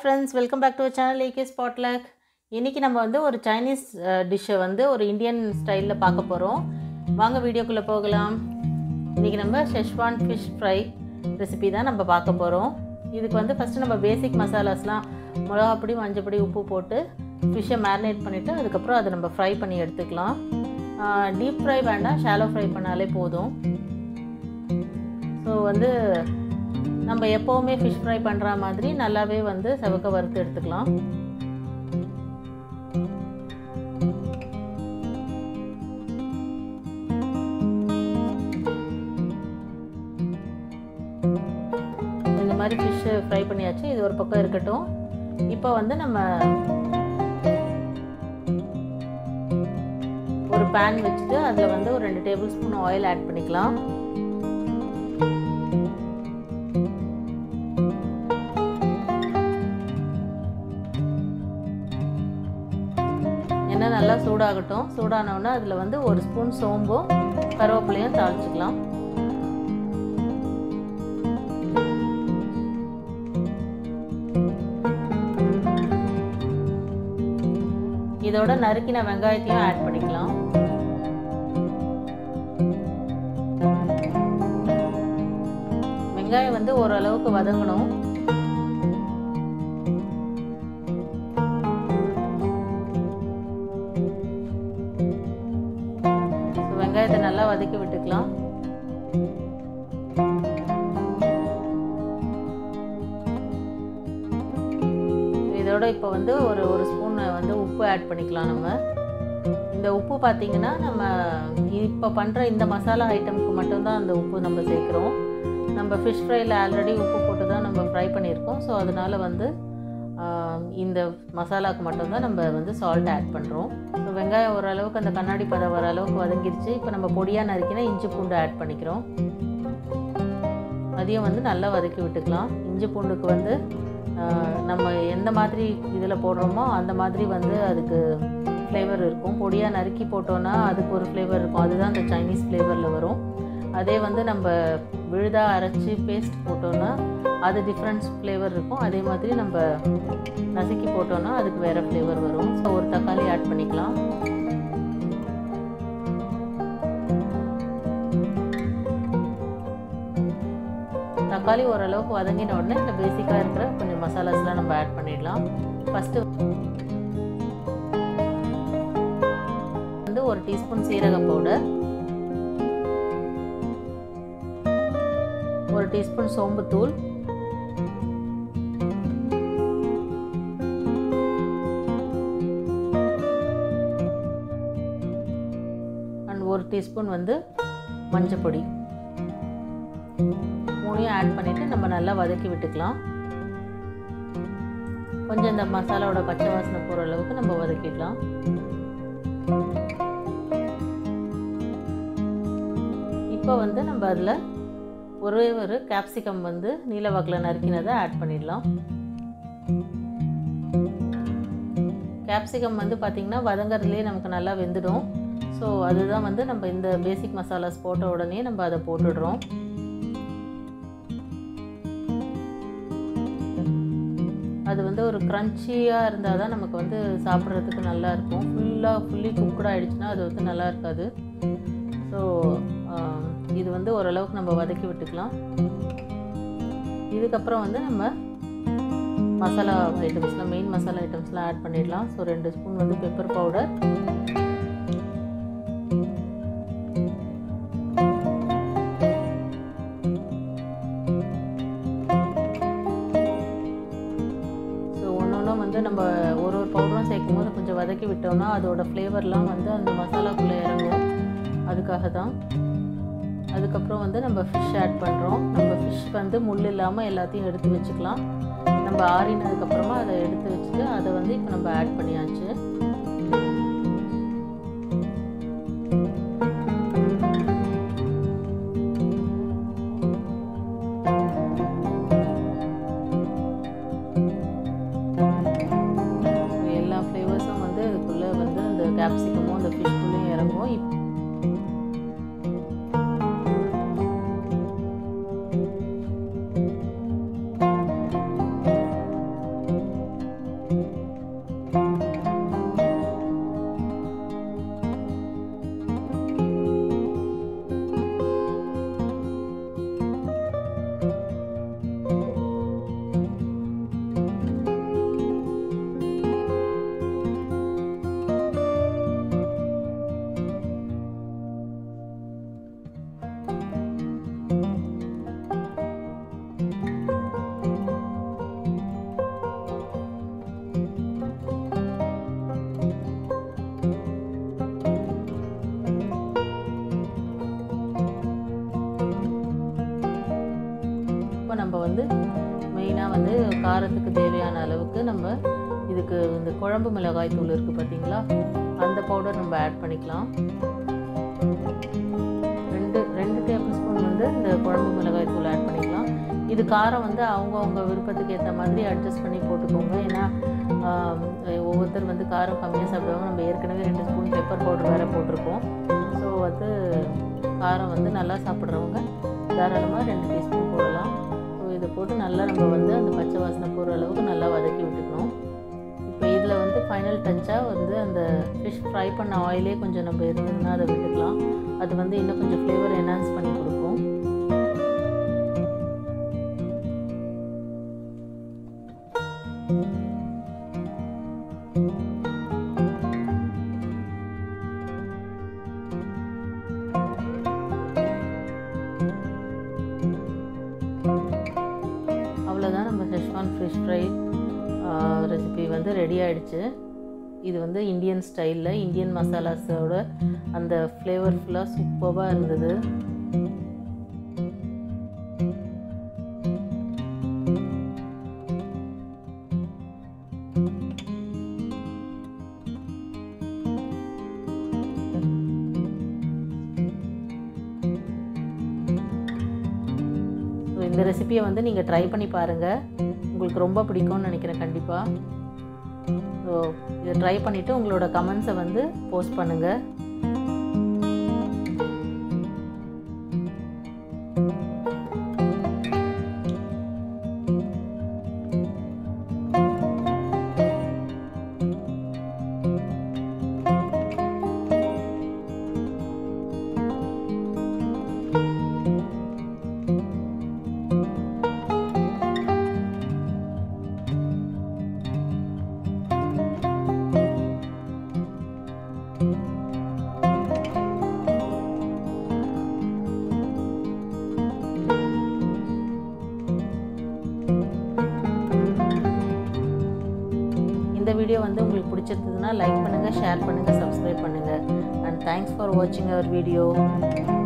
friends welcome back to channel AK ஸ்பாட்லக் இன்றைக்கி நம்ம வந்து ஒரு சைனீஸ் டிஷ்ஷை வந்து ஒரு இந்தியன் ஸ்டைலில் பார்க்க போகிறோம் வாங்க வீடியோக்குள்ளே போகலாம் இன்றைக்கி நம்ம ஷெஷ்வான் ஃபிஷ் ஃப்ரை ரெசிபி தான் நம்ம பார்க்க போகிறோம் இதுக்கு வந்து ஃபஸ்ட்டு நம்ம பேசிக் மசாலாஸ்லாம் மிளகாப்பொடி மஞ்சப்பொடி உப்பு போட்டு ஃபிஷ்ஷை மேரினேட் பண்ணிவிட்டு அதுக்கப்புறம் அதை நம்ம ஃப்ரை பண்ணி எடுத்துக்கலாம் டீப் ஃப்ரை வேண்டாம் ஷாலோ ஃப்ரை பண்ணாலே போதும் ஸோ வந்து நம்ம எப்போவுமே ஃபிஷ் ஃப்ரை பண்ணுற மாதிரி நல்லாவே வந்து செவக்க வறுத்து எடுத்துக்கலாம் இந்த மாதிரி ஃபிஷ்ஷு ஃப்ரை பண்ணியாச்சு இது ஒரு பக்கம் இருக்கட்டும் இப்போ வந்து நம்ம ஒரு பேன் வச்சுட்டு அதில் வந்து ஒரு ரெண்டு டேபிள் ஸ்பூன் ஆயில் ஆட் பண்ணிக்கலாம் எண்ணெய் நல்லா சூடாகட்டும் சூடானவுடனே அதில் வந்து ஒரு ஸ்பூன் சோம்பும் கருவேப்பிலையும் தாளிச்சிக்கலாம் இதோட நறுக்கின வெங்காயத்தையும் ஆட் பண்ணிக்கலாம் வெங்காயம் வந்து ஓரளவுக்கு வதங்கணும் வெங்காயத்தை நல்லா வதக்கி விட்டுக்கலாம் இதோட இப்போ வந்து ஒரு ஒரு ஸ்பூன் வந்து உப்பு ஆட் பண்ணிக்கலாம் நம்ம இந்த உப்பு பார்த்திங்கன்னா நம்ம இப்போ பண்ணுற இந்த மசாலா ஐட்டமுக்கு மட்டும்தான் அந்த உப்பு நம்ம சேர்க்குறோம் நம்ம ஃபிஷ் ஃப்ரையில் ஆல்ரெடி உப்பு போட்டு தான் நம்ம ஃப்ரை பண்ணியிருக்கோம் ஸோ அதனால் வந்து இந்த மசாலாவுக்கு மட்டும்தான் நம்ம வந்து சால்ட் ஆட் பண்ணுறோம் ஸோ வெங்காயம் ஓரளவுக்கு அந்த கண்ணாடி பதம் வர அளவுக்கு வதங்கிருச்சு இப்போ நம்ம பொடியாக நறுக்கினா இஞ்சி பூண்டு ஆட் பண்ணிக்கிறோம் அதையும் வந்து நல்லா வதக்கி விட்டுக்கலாம் இஞ்சி பூண்டுக்கு வந்து நம்ம எந்த மாதிரி இதில் போடுறோமோ அந்த மாதிரி வந்து அதுக்கு ஃப்ளேவர் இருக்கும் பொடியாக நறுக்கி போட்டோன்னா அதுக்கு ஒரு ஃப்ளேவர் இருக்கும் அதுதான் அந்த சைனீஸ் ஃப்ளேவரில் வரும் அதே வந்து நம்ம விழுதாக அரைச்சி பேஸ்ட் போட்டோன்னா அது டிஃப்ரெண்ட்ஸ் ஃப்ளேவர் இருக்கும் அதே மாதிரி நம்ம நசுக்கி போட்டோன்னா அதுக்கு வேறு ஃப்ளேவர் வரும் ஸோ ஒரு தக்காளி ஆட் பண்ணிக்கலாம் தக்காளி ஓரளவுக்கு வதங்கின உடனே இந்த பேசிக்காக இருக்கிற கொஞ்சம் மசாலாஸ்லாம் நம்ம ஆட் பண்ணிடலாம் ஃபஸ்ட்டு வந்து ஒரு டீஸ்பூன் சீரக பவுடர் ஒரு டீஸ்பூன் சோம்புத்தூள் அண்ட் ஒரு டீஸ்பூன் வந்து மஞ்சப்பொடி மூணையும் ஆட் பண்ணிவிட்டு நம்ம நல்லா வதக்கி விட்டுக்கலாம் கொஞ்சம் இந்த மசாலாவோட பச்சை வாசனை போகிற அளவுக்கு நம்ம வதக்கிடலாம் இப்போ வந்து நம்ம அதில் ஒரே ஒரு கேப்சிகம் வந்து நீலவாக்கில் நறுக்கினதை ஆட் பண்ணிடலாம் கேப்சிகம் வந்து பார்த்திங்கன்னா வதங்கிறதுலேயே நமக்கு நல்லா வெந்துடும் ஸோ அதுதான் வந்து நம்ம இந்த பேசிக் மசாலாஸ் போட்ட உடனே நம்ம அதை போட்டுடுறோம் அது வந்து ஒரு க்ரன்ச்சியாக இருந்தால் தான் நமக்கு வந்து சாப்பிட்றதுக்கு நல்லா இருக்கும் ஃபுல்லாக ஃபுல்லி குக்குட் ஆகிடுச்சுன்னா அது வந்து நல்லா இருக்காது ஸோ இது வந்து ஓரளவுக்கு நம்ம வதக்கி விட்டுக்கலாம் இதுக்கப்புறம் வந்து நம்ம மசாலா ஐட்டம்ஸ்லாம் மெயின் மசாலா ஐட்டம்ஸ்லாம் ஆட் பண்ணிடலாம் ஸோ ரெண்டு ஸ்பூன் வந்து பெப்பர் பவுடர் வந்து நம்ம ஒரு ஒரு பவுடரும் சேர்க்கும் போது கொஞ்சம் வதக்கி விட்டோம்னா அதோட ஃப்ளேவர்லாம் வந்து அந்த மசாலாக்குள்ளே இறங்கும் அதுக்காக தான் அதுக்கப்புறம் வந்து நம்ம ஃபிஷ் ஆட் பண்ணுறோம் நம்ம ஃபிஷ் வந்து முள் இல்லாமல் எல்லாத்தையும் எடுத்து வச்சுக்கலாம் நம்ம ஆறினதுக்கப்புறமா அதை எடுத்து வச்சுட்டு அதை வந்து இப்போ நம்ம ஆட் பண்ணியாச்சு எல்லா ஃப்ளேவர்ஸும் வந்து இதுக்குள்ளே வந்து அந்த கேப்சிகமும் அந்த ஃபிஷ்குள்ளேயும் இறங்கும் இப் வந்து மெயினாக வந்து காரத்துக்கு தேவையான அளவுக்கு நம்ம இதுக்கு இந்த குழம்பு மிளகாய் தூள் இருக்குது பார்த்தீங்களா அந்த பவுடர் நம்ம ஆட் பண்ணிக்கலாம் ரெண்டு ரெண்டு டேபிள் ஸ்பூன் வந்து இந்த குழம்பு மிளகாய் தூள் ஆட் பண்ணிக்கலாம் இது காரம் வந்து அவங்கவுங்க விருப்பத்துக்கு ஏற்ற மாதிரி அட்ஜஸ்ட் பண்ணி போட்டுக்கோங்க ஏன்னா ஒவ்வொருத்தர் வந்து காரம் கம்மியாக சாப்பிடுவாங்க நம்ம ஏற்கனவே ரெண்டு ஸ்பூன் பெப்பர் பவுடர் வேறு போட்டிருக்கோம் ஸோ வந்து காரம் வந்து நல்லா சாப்பிட்றவங்க தாராளமாக ரெண்டு டீஸ்பூன் போடலாம் ஸோ இதை போட்டு நல்லா நம்ம வந்து அந்த பச்சை வாசனை போகிற அளவுக்கு நல்லா வதக்கி விட்டுக்கணும் இப்போ இதில் வந்து ஃபைனல் டச்சாக வந்து அந்த ஃபிஷ் ஃப்ரை பண்ண ஆயிலே கொஞ்சம் நம்ம இருந்ததுன்னா அதை விட்டுக்கலாம் அது வந்து இன்னும் கொஞ்சம் ஃப்ளேவர் என்ஹான்ஸ் பண்ணி கொடுக்கும் அவ்வளோதான் நம்ம செஷ்வான் ஃபிஷ் ஃப்ரை ரெசிபி வந்து ரெடி ஆகிடுச்சு இது வந்து இந்தியன் ஸ்டைலில் இந்தியன் மசாலாஸோட அந்த ஃப்ளேவர்ஃபுல்லாக சூப்பராக இருந்தது ஸோ இந்த ரெசிபியை வந்து நீங்கள் ட்ரை பண்ணி பாருங்கள் உங்களுக்கு ரொம்ப பிடிக்கும்னு நினைக்கிறேன் கண்டிப்பாக ஸோ இதை ட்ரை பண்ணிவிட்டு உங்களோட கமெண்ட்ஸை வந்து போஸ்ட் பண்ணுங்கள் இந்த வீடியோ வந்து உங்களுக்கு பிடிச்சிருந்ததுன்னா லைக் பண்ணுங்கள் ஷேர் பண்ணுங்கள் சப்ஸ்கிரைப் பண்ணுங்கள் அண்ட் தேங்க்ஸ் ஃபார் வாட்சிங் அவர் வீடியோ